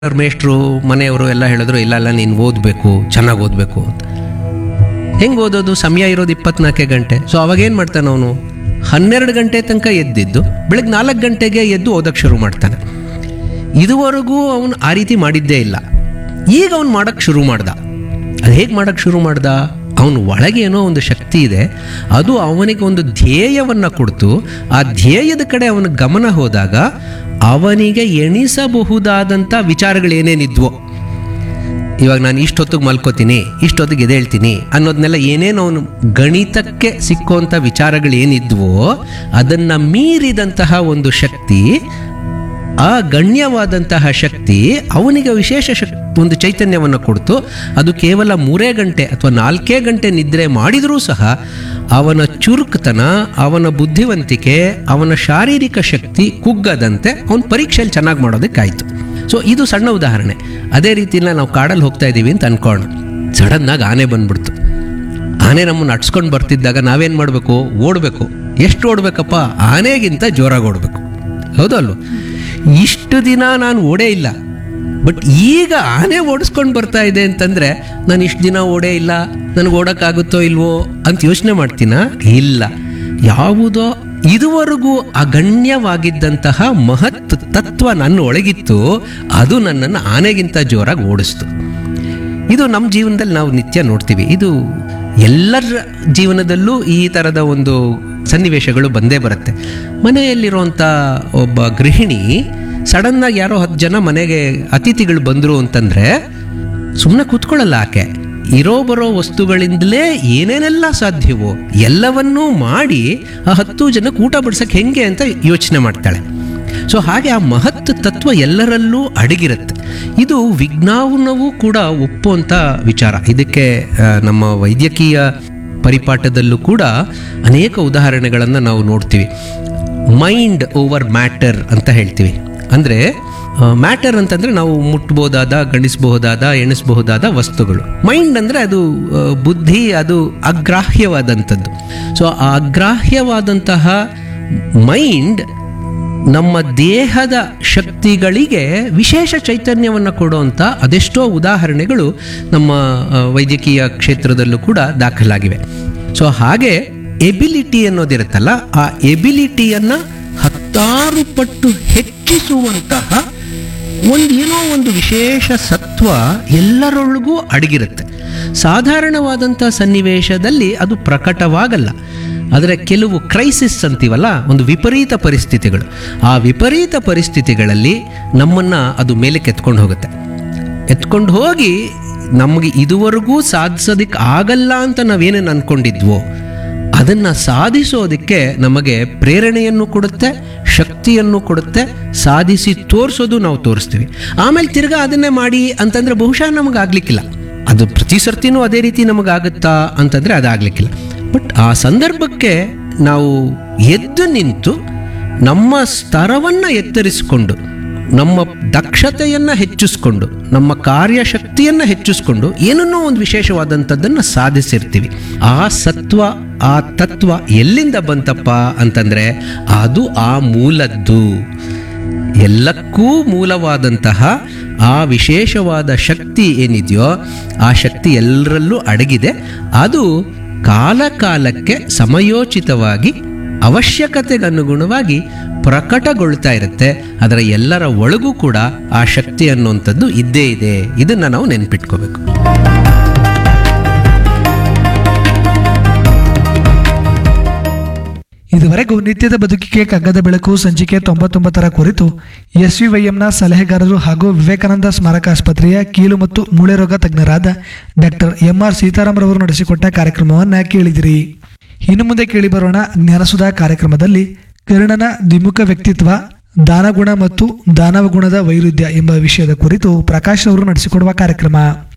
ಅವ್ರ ಮೇಷ್ಟ್ರು ಮನೆಯವರು ಎಲ್ಲ ಹೇಳಿದ್ರು ಇಲ್ಲ ಇಲ್ಲ ನೀನು ಓದಬೇಕು ಚೆನ್ನಾಗಿ ಓದಬೇಕು ಅಂತ ಹೆಂಗೆ ಓದೋದು ಸಮಯ ಇರೋದು ಇಪ್ಪತ್ನಾಲ್ಕೇ ಗಂಟೆ ಸೊ ಅವಾಗೇನು ಮಾಡ್ತಾನೆ ಅವನು ಹನ್ನೆರಡು ಗಂಟೆ ತನಕ ಎದ್ದಿದ್ದು ಬೆಳಗ್ಗೆ ನಾಲ್ಕು ಗಂಟೆಗೆ ಎದ್ದು ಓದಕ್ಕೆ ಶುರು ಮಾಡ್ತಾನೆ ಇದುವರೆಗೂ ಅವನು ಆ ರೀತಿ ಮಾಡಿದ್ದೇ ಇಲ್ಲ ಈಗ ಅವನು ಮಾಡೋಕ್ಕೆ ಶುರು ಮಾಡ್ದ ಅದು ಹೇಗೆ ಮಾಡೋಕ್ಕೆ ಶುರು ಮಾಡ್ದ ಅವನ ಒಳಗೆ ಏನೋ ಒಂದು ಶಕ್ತಿ ಇದೆ ಅದು ಅವನಿಗೆ ಒಂದು ಧ್ಯೇಯವನ್ನು ಕೊಡ್ತು ಆ ಧ್ಯೇಯದ ಕಡೆ ಅವನ ಗಮನ ಹೋದಾಗ ಅವನಿಗೆ ಎಣಿಸಬಹುದಾದಂಥ ವಿಚಾರಗಳೇನೇನಿದ್ವೋ ಇವಾಗ ನಾನು ಇಷ್ಟೊತ್ತಿಗೆ ಮಲ್ಕೋತೀನಿ ಇಷ್ಟೊತ್ತಿಗೆ ಎದ್ದೇಳ್ತೀನಿ ಅನ್ನೋದನ್ನೆಲ್ಲ ಏನೇನು ಅವನು ಗಣಿತಕ್ಕೆ ಸಿಕ್ಕುವಂಥ ವಿಚಾರಗಳೇನಿದ್ವೋ ಅದನ್ನು ಮೀರಿದಂತಹ ಒಂದು ಶಕ್ತಿ ಆ ಗಣ್ಯವಾದಂತಹ ಶಕ್ತಿ ಅವನಿಗೆ ವಿಶೇಷ ಶಕ್ ಒಂದು ಚೈತನ್ಯವನ್ನು ಕೊಡ್ತು ಅದು ಕೇವಲ ಮೂರೇ ಗಂಟೆ ಅಥವಾ ನಾಲ್ಕೇ ಗಂಟೆ ನಿದ್ರೆ ಮಾಡಿದರೂ ಸಹ ಅವನ ಚುರುಕುತನ ಅವನ ಬುದ್ಧಿವಂತಿಕೆ ಅವನ ಶಾರೀರಿಕ ಶಕ್ತಿ ಕುಗ್ಗದಂತೆ ಅವನ ಪರೀಕ್ಷೆಯಲ್ಲಿ ಚೆನ್ನಾಗಿ ಮಾಡೋದಕ್ಕಾಯ್ತು ಸೊ ಇದು ಸಣ್ಣ ಉದಾಹರಣೆ ಅದೇ ರೀತಿಯಿಂದ ನಾವು ಕಾಡಲ್ಲಿ ಹೋಗ್ತಾ ಇದ್ದೀವಿ ಅಂತ ಅನ್ಕೋಣ ಸಡನ್ನಾಗಿ ಆನೆ ಬಂದ್ಬಿಡ್ತು ಆನೆ ನಮ್ಮನ್ನು ನಡ್ಸ್ಕೊಂಡು ಬರ್ತಿದ್ದಾಗ ನಾವೇನು ಮಾಡಬೇಕು ಓಡಬೇಕು ಎಷ್ಟು ಓಡಬೇಕಪ್ಪ ಆನೆಗಿಂತ ಜೋರಾಗಿ ಓಡಬೇಕು ಹೌದಲ್ವ ಇಷ್ಟು ದಿನ ನಾನು ಓಡೇ ಇಲ್ಲ ಬಟ್ ಈಗ ಆನೆ ಓಡಿಸ್ಕೊಂಡು ಬರ್ತಾ ಇದೆ ಅಂತಂದರೆ ನಾನು ಇಷ್ಟು ದಿನ ಓಡೇ ಇಲ್ಲ ನನಗೆ ಓಡೋಕ್ಕಾಗುತ್ತೋ ಇಲ್ವೋ ಅಂತ ಯೋಚನೆ ಮಾಡ್ತೀನ ಇಲ್ಲ ಯಾವುದೋ ಇದುವರೆಗೂ ಅಗಣ್ಯವಾಗಿದ್ದಂತಹ ಮಹತ್ ತತ್ವ ನನ್ನ ಒಳಗಿತ್ತು ಅದು ನನ್ನನ್ನು ಆನೆಗಿಂತ ಜೋರಾಗಿ ಓಡಿಸ್ತು ಇದು ನಮ್ಮ ಜೀವನದಲ್ಲಿ ನಾವು ನಿತ್ಯ ನೋಡ್ತೀವಿ ಇದು ಎಲ್ಲರ ಜೀವನದಲ್ಲೂ ಈ ಥರದ ಒಂದು ಸನ್ನಿವೇಶಗಳು ಬಂದೇ ಬರುತ್ತೆ ಮನೆಯಲ್ಲಿರುವಂಥ ಒಬ್ಬ ಗೃಹಿಣಿ ಸಡನ್ನಾಗಿ ಯಾರೋ ಹತ್ತು ಜನ ಮನೆಗೆ ಅತಿಥಿಗಳು ಬಂದರು ಅಂತಂದರೆ ಸುಮ್ಮನೆ ಕೂತ್ಕೊಳ್ಳಲ್ಲ ಆಕೆ ಇರೋ ಬರೋ ವಸ್ತುಗಳಿಂದಲೇ ಏನೇನೆಲ್ಲ ಸಾಧ್ಯವೋ ಎಲ್ಲವನ್ನೂ ಮಾಡಿ ಆ ಹತ್ತು ಜನಕ್ಕೆ ಊಟ ಬಡ್ಸಕ್ಕೆ ಹೆಂಗೆ ಅಂತ ಯೋಚನೆ ಮಾಡ್ತಾಳೆ ಸೊ ಹಾಗೆ ಆ ಮಹತ್ ತತ್ವ ಎಲ್ಲರಲ್ಲೂ ಅಡಗಿರುತ್ತೆ ಇದು ವಿಜ್ಞಾನವೂ ಕೂಡ ಒಪ್ಪುವಂಥ ವಿಚಾರ ಇದಕ್ಕೆ ಆ, ನಮ್ಮ ವೈದ್ಯಕೀಯ ಪರಿಪಾಠದಲ್ಲೂ ಕೂಡ ಅನೇಕ ಉದಾಹರಣೆಗಳನ್ನು ನಾವು ನೋಡ್ತೀವಿ ಮೈಂಡ್ ಓವರ್ ಮ್ಯಾಟರ್ ಅಂತ ಹೇಳ್ತೀವಿ ಅಂದರೆ ಮ್ಯಾಟರ್ ಅಂತಂದರೆ ನಾವು ಮುಟ್ಬೋದಾದ ಗಣಿಸಬಹುದಾದ ಎಣಿಸಬಹುದಾದ ವಸ್ತುಗಳು ಮೈಂಡ್ ಅಂದರೆ ಅದು ಆ, ಬುದ್ಧಿ ಅದು ಅಗ್ರಾಹ್ಯವಾದಂಥದ್ದು ಸೊ ಆ ಅಗ್ರಾಹ್ಯವಾದಂತಹ ಮೈಂಡ್ ನಮ್ಮ ದೇಹದ ಶಕ್ತಿಗಳಿಗೆ ವಿಶೇಷ ಚೈತನ್ಯವನ್ನು ಕೊಡುವಂಥ ಅದೆಷ್ಟೋ ಉದಾಹರಣೆಗಳು ನಮ್ಮ ಆ, ವೈದ್ಯಕೀಯ ಕ್ಷೇತ್ರದಲ್ಲೂ ಕೂಡ ದಾಖಲಾಗಿವೆ ಸೊ ಹಾಗೆ ಎಬಿಲಿಟಿ ಅನ್ನೋದಿರುತ್ತಲ್ಲ ಆ ಎಬಿಲಿಟಿಯನ್ನು ಹತ್ತಾರು ಪಟ್ಟು ಹೆಚ್ಚಿಸುವಂತಹ ಒಂದು ಏನೋ ಒಂದು ವಿಶೇಷ ಸತ್ವ ಎಲ್ಲರೊಳಗೂ ಅಡಗಿರುತ್ತೆ ಸಾಧಾರಣವಾದಂಥ ಸನ್ನಿವೇಶದಲ್ಲಿ ಅದು ಪ್ರಕಟವಾಗಲ್ಲ ಆದರೆ ಕೆಲವು ಕ್ರೈಸಿಸ್ ಅಂತೀವಲ್ಲ ಒಂದು ವಿಪರೀತ ಪರಿಸ್ಥಿತಿಗಳು ಆ ವಿಪರೀತ ಪರಿಸ್ಥಿತಿಗಳಲ್ಲಿ ನಮ್ಮನ್ನು ಅದು ಮೇಲಕ್ಕೆ ಎತ್ಕೊಂಡು ಹೋಗುತ್ತೆ ಎತ್ಕೊಂಡು ಹೋಗಿ ನಮಗೆ ಇದುವರೆಗೂ ಸಾಧಿಸೋದಕ್ಕೆ ಆಗಲ್ಲ ಅಂತ ನಾವೇನೇನು ಅಂದ್ಕೊಂಡಿದ್ವೋ ಅದನ್ನು ಸಾಧಿಸೋದಕ್ಕೆ ನಮಗೆ ಪ್ರೇರಣೆಯನ್ನು ಕೊಡುತ್ತೆ ಶಕ್ತಿಯನ್ನು ಕೊಡುತ್ತೆ ಸಾಧಿಸಿ ತೋರಿಸೋದು ನಾವು ತೋರಿಸ್ತೀವಿ ಆಮೇಲೆ ತಿರ್ಗಾ ಅದನ್ನೇ ಮಾಡಿ ಅಂತಂದರೆ ಬಹುಶಃ ನಮಗಾಗ್ಲಿಕ್ಕಿಲ್ಲ ಅದು ಪ್ರತಿ ಸರ್ತಿನೂ ಅದೇ ರೀತಿ ನಮಗಾಗುತ್ತಾ ಅಂತಂದರೆ ಅದಾಗಲಿಕ್ಕಿಲ್ಲ ಬಟ್ ಆ ಸಂದರ್ಭಕ್ಕೆ ನಾವು ಎದ್ದು ನಿಂತು ನಮ್ಮ ಸ್ತರವನ್ನು ಎತ್ತರಿಸಿಕೊಂಡು ನಮ್ಮ ದಕ್ಷತೆಯನ್ನು ಹೆಚ್ಚಿಸ್ಕೊಂಡು ನಮ್ಮ ಕಾರ್ಯಶಕ್ತಿಯನ್ನು ಹೆಚ್ಚಿಸ್ಕೊಂಡು ಏನನ್ನೋ ಒಂದು ವಿಶೇಷವಾದಂಥದ್ದನ್ನು ಸಾಧಿಸಿರ್ತೀವಿ ಆ ಸತ್ವ ಆ ತತ್ವ ಎಲ್ಲಿಂದ ಬಂತಪ್ಪ ಅಂತಂದರೆ ಅದು ಆ ಮೂಲದ್ದು ಎಲ್ಲಕ್ಕೂ ಮೂಲವಾದಂತಹ ಆ ವಿಶೇಷವಾದ ಶಕ್ತಿ ಏನಿದೆಯೋ ಆ ಶಕ್ತಿ ಎಲ್ಲರಲ್ಲೂ ಅಡಗಿದೆ ಅದು ಕಾಲ ಕಾಲಕ್ಕೆ ಸಮಯೋಚಿತವಾಗಿ ಅವಶ್ಯಕತೆಗನುಗುಣವಾಗಿ ಪ್ರಕಟಗೊಳ್ತಾ ಇರುತ್ತೆ ಅದರ ಎಲ್ಲರ ಒಳಗೂ ಕೂಡ ಆ ಶಕ್ತಿ ಅನ್ನುವಂಥದ್ದು ಇದ್ದೇ ಇದೆ ಇದನ್ನು ನಾವು ನೆನ್ಪಿಟ್ಕೋಬೇಕು ಇದುವರೆಗೂ ನಿತ್ಯದ ಬದುಕಿಗೆ ಕಗ್ಗದ ಬೆಳಕು ಸಂಚಿಕೆ ತೊಂಬತ್ತೊಂಬತ್ತರ ಕುರಿತು ಎಸ್ವಿವೈಎಂನ ಸಲಹೆಗಾರರು ಹಾಗೂ ವಿವೇಕಾನಂದ ಸ್ಮಾರಕ ಆಸ್ಪತ್ರೆಯ ಕೀಲು ಮತ್ತು ಮೂಳೆ ರೋಗ ತಜ್ಞರಾದ ಡಾಕ್ಟರ್ ಎಂಆರ್ ಸೀತಾರಾಮರವರು ನಡೆಸಿಕೊಟ್ಟ ಕಾರ್ಯಕ್ರಮವನ್ನು ಕೇಳಿದಿರಿ ಇನ್ನು ಮುಂದೆ ಕೇಳಿಬರೋಣ ಜ್ಞಾನಸುಧಾ ಕಾರ್ಯಕ್ರಮದಲ್ಲಿ ಕರ್ಣನ ದ್ವಿಮುಖ ವ್ಯಕ್ತಿತ್ವ ದಾನಗುಣ ಮತ್ತು ದಾನವ ಗುಣದ ವೈರುಧ್ಯ ಎಂಬ ವಿಷಯದ ಕುರಿತು ಪ್ರಕಾಶ್ ಅವರು ನಡೆಸಿಕೊಡುವ ಕಾರ್ಯಕ್ರಮ